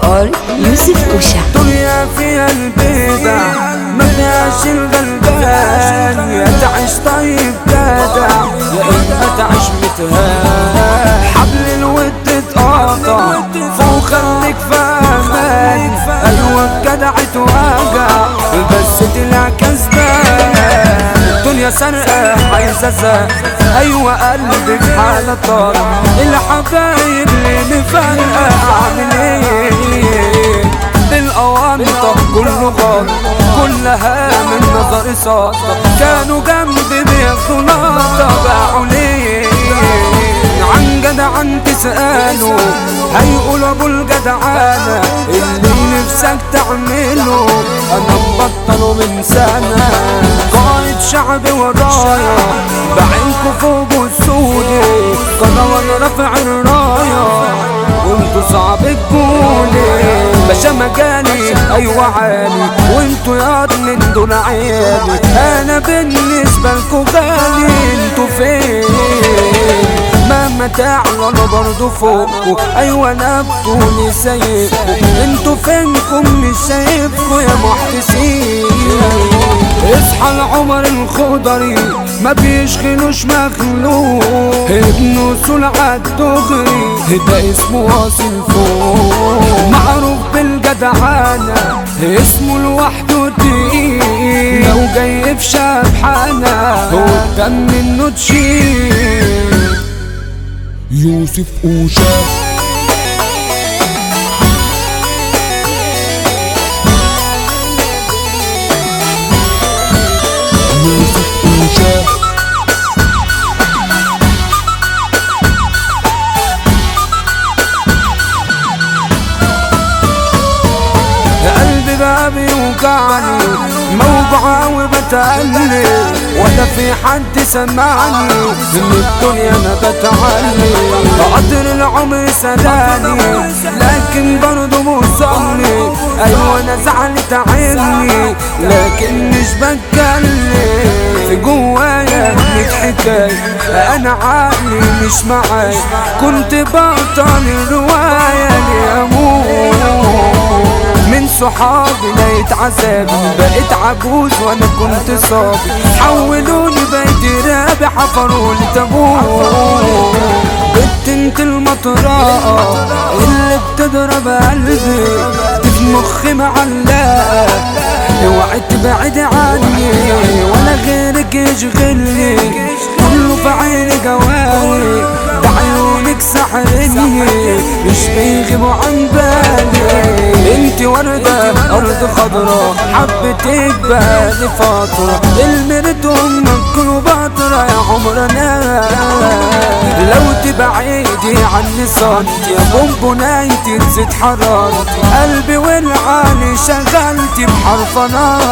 ار يوسف اوشا دنيا فيها البدع ما فيهاش الغلبان يا تعيش طيب جدع يا اما تعيش متهان حبل الود اتقطع فوق خليك فاهمان ايوه الجدع اتوجع بس طلع كسبان الدنيا سرقة عايزة زق ايوه قلبي في حالة طارئ الحبايب اللي مفرقة اعمل ايه الأوانطة كله غلط كلها من نظر ساطة كانوا جنبي بياخدوا لقطة باعوا ليه عن جدعان تسأله هيقولوا ابو الجدعانة اللي نفسك تعمله انا مبطله من سنة قائد شعبي ورايا بعينكوا فوق السودي قنوة رافع الراية وانتوا صعب تقولي باشا مجالي ايوه عالي وانتوا يا من دول عيالي انا بالنسبة لكوا غالي انتوا فين مهما تعلى انا برضه فوقكوا ايوه انا بطولي سايقكوا انتوا فينكم مش شايفكوا يا محتسين اصحى العمر الخضري ما بيشغلوش مخلوق ابن سلعة الدغري ده اسمه واصل فوق معروف بالجدعانة اسمه لوحده تقيل لو جاي في شبحانة قدام منه تشيل يوسف اوشا يوسف اوشا قلبي بقى بيوجعني موجوع وبتقلي ولا في حد سمعني من الدنيا انا بتعلي قدر العمر سداني لكن برضه مصلي ايوه انا زعلت عيني لكن مش بتكلم في جوايا ميت حكاية انا عقلي مش معاي كنت بطل الرواية لأموت من صحابي لقيت عذابي بقيت عجوز وانا كنت صابي حولوني بقيت رابع حفروا لي تابوت بنت انت المطرقة اللي بتضرب قلبي دي في مخي معلقة اوعي تبعد عني ولا غيرك يشغلني كله في عيني جواري ده عيونك سحرني مش بيغيبوا عن بالي انت وردة ارض خضرا حبتك بقالي فترة المرد امك كليوباترا يا عمرنا لو تبعيدي عني صنت يا بونبونايتي تزيد حرارتي قلبي والعالي شغلتي بحرف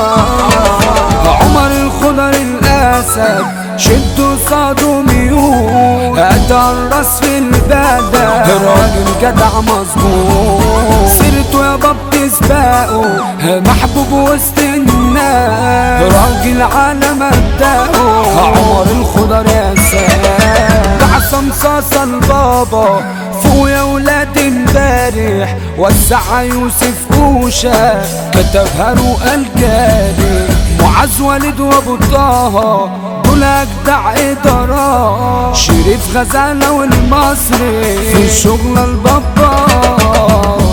نار عمر الخضر الاسد شدوا صادوا ميول ادى الراس في البلد راجل جدع مظبوط سيرته يا باب تسبقه محبوب وسط الناس راجل على مبدأه عمر الخضر يا سلام بعصم صاصة البابا فوق يا ولاد امبارح وزع يوسف اوشا كتبها رؤى الجاري معاذ والد وابو طه دول اجدع ادارات شريف غزاله والمصري في الشغل البابا